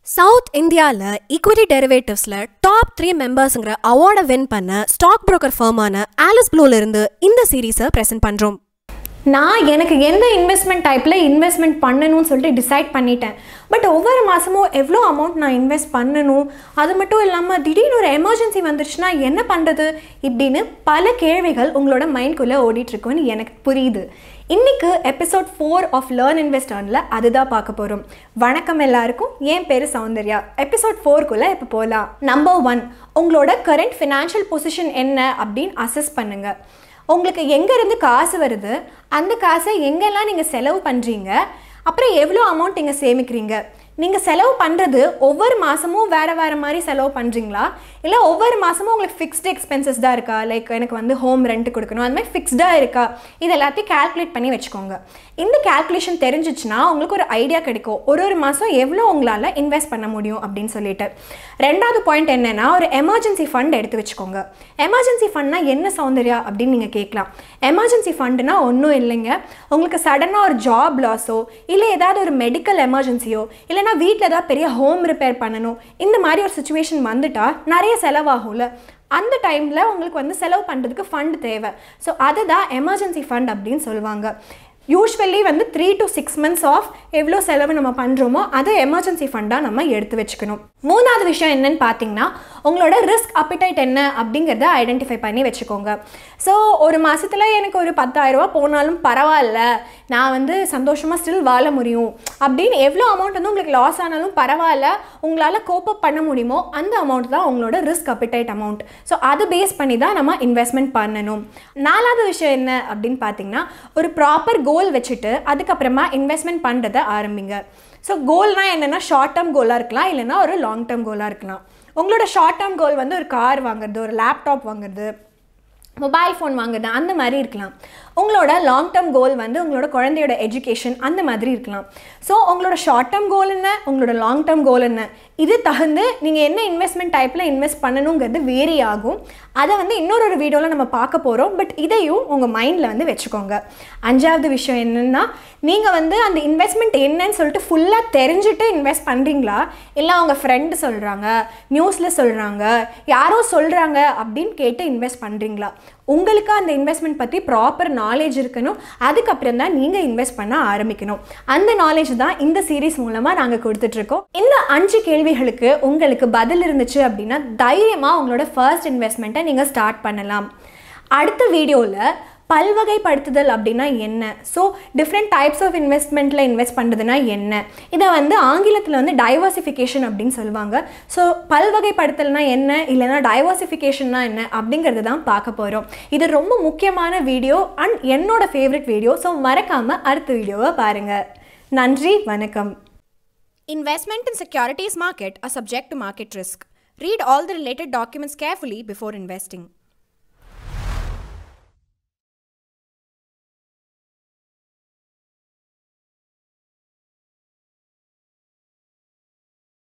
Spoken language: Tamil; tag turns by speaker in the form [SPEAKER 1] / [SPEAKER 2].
[SPEAKER 1] சவுத் இந்தியாவில் ஈக்விட்டி டெரிவேட்டிவ்ஸில் டாப் த்ரீ மெம்பர்ஸுங்கிற அவார்டை வின் பண்ண ஸ்டாக் புரோக்கர் ஃபர்மான ஆலிஸ் ப்ளூல இருந்து இந்த சீரீஸை ப்ரெசென்ட் பண்ணுறோம்
[SPEAKER 2] நான் எனக்கு எந்த இன்வெஸ்ட்மெண்ட் டைப்பில் இன்வெஸ்ட்மெண்ட் பண்ணணும்னு சொல்லிட்டு டிசைட் பண்ணிட்டேன் பட் ஒவ்வொரு மாதமும் எவ்வளோ அமௌண்ட் நான் இன்வெஸ்ட் பண்ணணும் அது மட்டும் இல்லாமல் திடீர்னு ஒரு எமர்ஜென்சி வந்துருச்சுன்னா என்ன பண்ணுறது இப்படின்னு பல கேள்விகள் உங்களோட மைண்ட்குள்ளே ஓடிட்டுருக்குன்னு எனக்கு புரியுது இன்னைக்கு episode four of learn invest அதுதான் பார்க்க போகிறோம் வணக்கம் எல்லாருக்கும் என் பேர் சௌந்தர்யா எபிசோட் ஃபோர்க்குள்ளே இப்போ போகலாம் நம்பர் ஒன் உங்களோட கரண்ட் ஃபினான்ஷியல் பொசிஷன் என்ன அப்படின்னு அசஸ் பண்ணுங்கள் உங்களுக்கு எங்கேருந்து காசு வருது அந்த காசை எங்கெல்லாம் நீங்கள் செலவு பண்ணுறீங்க அப்புறம் எவ்வளோ அமௌண்ட் நீங்கள் சேமிக்கிறீங்க நீங்கள் செலவு பண்ணுறது ஒவ்வொரு மாதமும் வேறு வேறு மாதிரி செலவு பண்ணுறீங்களா இல்லை ஒவ்வொரு மாதமும் உங்களுக்கு ஃபிக்ஸ்டு எக்ஸ்பென்சஸ் தான் இருக்கா லைக் எனக்கு வந்து ஹோம் ரெண்ட் கொடுக்கணும் அந்த மாதிரி ஃபிக்ஸ்டாக இருக்கா இது எல்லாத்தையும் கால்குலேட் பண்ணி வச்சுக்கோங்க இந்த கால்குலேஷன் தெரிஞ்சிச்சுன்னா உங்களுக்கு ஒரு ஐடியா கிடைக்கும் ஒரு ஒரு மாதம் எவ்வளோ உங்களால் இன்வெஸ்ட் பண்ண முடியும் அப்படின்னு சொல்லிட்டு ரெண்டாவது பாயிண்ட் என்னென்னா ஒரு எமர்ஜென்சி ஃபண்ட் எடுத்து வச்சுக்கோங்க எமர்ஜென்சி ஃபண்ட்னா என்ன சௌந்தர்யா அப்படின்னு நீங்கள் கேட்கலாம் எமர்ஜென்சி ஃபண்டுனா ஒன்றும் இல்லைங்க உங்களுக்கு சடனாக ஒரு ஜாப் லாஸோ இல்லை ஏதாவது ஒரு மெடிக்கல் எமர்ஜென்சியோ இல்லைனா வீட்டில் ஏதாவது பெரிய ஹோம் ரிப்பேர் பண்ணணும் இந்த மாதிரி ஒரு சுச்சுவேஷன் வந்துட்டா நிறைய செலவாகும்ல அந்த டைமில் உங்களுக்கு வந்து செலவு பண்ணுறதுக்கு ஃபண்ட் தேவை ஸோ அதுதான் எமர்ஜென்சி ஃபண்ட் அப்படின்னு சொல்லுவாங்க யூஸ்வலி வந்து three to six months of எவ்வளோ செலவு நம்ம பண்ணுறோமோ அதை எமர்ஜென்சி ஃபண்டாக நம்ம எடுத்து வச்சுக்கணும் மூணாவது விஷயம் என்னன்னு பார்த்தீங்கன்னா உங்களோட ரிஸ்க் அப்பிடைட் என்ன அப்படிங்கிறத ஐடென்டிஃபை பண்ணி வச்சுக்கோங்க ஸோ ஒரு மாதத்தில் எனக்கு ஒரு பத்தாயிரரூபா போனாலும் பரவாயில்ல நான் வந்து சந்தோஷமாக ஸ்டில் வாழ முடியும் அப்படின்னு எவ்வளோ அமௌண்ட் வந்து உங்களுக்கு லாஸ் ஆனாலும் பரவாயில்ல உங்களால் கோப்பப் பண்ண முடியுமோ அந்த அமௌண்ட் தான் உங்களோட ரிஸ்க் அப்பிடைட் அமௌண்ட் ஸோ அது பேஸ் பண்ணி தான் நம்ம இன்வெஸ்ட்மெண்ட் பண்ணணும் நாலாவது விஷயம் என்ன அப்படின்னு பார்த்தீங்கன்னா ஒரு ப்ராப்பர் கோல் வச்சுட்டு அதுக்கப்புறமா இன்வெஸ்ட்மெண்ட் பண்ணுறதை ஆரம்பிங்க ஸோ கோல்னால் என்னென்னா ஷார்ட் டேர்ம் கோலாக இருக்கலாம் இல்லைனா ஒரு லாங் டேர்ம் கோலாக இருக்கலாம் உங்களோட ஷார்ட் டேர்ம் கோல் வந்து ஒரு கார் வாங்குறது ஒரு லேப்டாப் வாங்குறது மொபைல் ஃபோன் வாங்குறது அந்த மாதிரி இருக்கலாம் உங்களோட லாங் டேர்ம் கோல் வந்து உங்களோட குழந்தையோட எஜுகேஷன் அந்த மாதிரி இருக்கலாம் ஸோ உங்களோட ஷார்ட் டேர்ம் கோல் என்ன உங்களோட லாங் டேர்ம் கோல் என்ன இது தகுந்து நீங்கள் என்ன இன்வெஸ்ட்மெண்ட் டைப்பில் இன்வெஸ்ட் பண்ணணுங்கிறது வேரி ஆகும் அதை வந்து இன்னொரு ஒரு வீடியோவில் நம்ம பார்க்க போகிறோம் பட் இதையும் உங்கள் மைண்டில் வந்து வச்சுக்கோங்க அஞ்சாவது விஷயம் என்னென்னா நீங்கள் வந்து அந்த இன்வெஸ்ட்மெண்ட் என்னன்னு சொல்லிட்டு ஃபுல்லாக தெரிஞ்சுட்டு இன்வெஸ்ட் பண்ணுறீங்களா இல்லை அவங்க ஃப்ரெண்டு சொல்கிறாங்க நியூஸில் சொல்கிறாங்க யாரோ சொல்கிறாங்க அப்படின்னு கேட்டு இன்வெஸ்ட் பண்ணுறீங்களா உங்களுக்கு அந்த இன்வெஸ்ட்மெண்ட் பற்றி ப்ராப்பர் நாலேஜ் இருக்கணும் அதுக்கப்புறம் தான் நீங்கள் இன்வெஸ்ட் பண்ண ஆரம்பிக்கணும் அந்த நாலேஜ் தான் இந்த சீரீஸ் மூலமாக நாங்கள் கொடுத்துட்ருக்கோம் இந்த அஞ்சு கேள்விகளுக்கு உங்களுக்கு பதில் இருந்துச்சு அப்படின்னா தைரியமாக உங்களோட ஃபர்ஸ்ட் இன்வெஸ்ட்மெண்ட்டை நீங்கள் ஸ்டார்ட் பண்ணலாம் அடுத்த வீடியோவில் பல்வகைப்படுத்துதல் அப்படின்னா என்ன ஸோ டிஃப்ரெண்ட் டைப்ஸ் ஆஃப் இன்வெஸ்ட்மெண்ட்டில் இன்வெஸ்ட் பண்ணுறதுனா என்ன இதை வந்து ஆங்கிலத்தில் வந்து டைவர்சிஃபிகேஷன் அப்படின்னு சொல்லுவாங்க ஸோ பல்வகைப்படுத்தல்னா என்ன இல்லைனா டைவர்சிஃபிகேஷன்னா என்ன அப்படிங்கிறது தான் பார்க்க போகிறோம் இது ரொம்ப முக்கியமான வீடியோ அண்ட் என்னோட ஃபேவரட் வீடியோ ஸோ மறக்காமல் அடுத்த வீடியோவை பாருங்கள் நன்றி வணக்கம்
[SPEAKER 1] Investment in securities market are subject to market risk. Read all the related documents carefully before investing.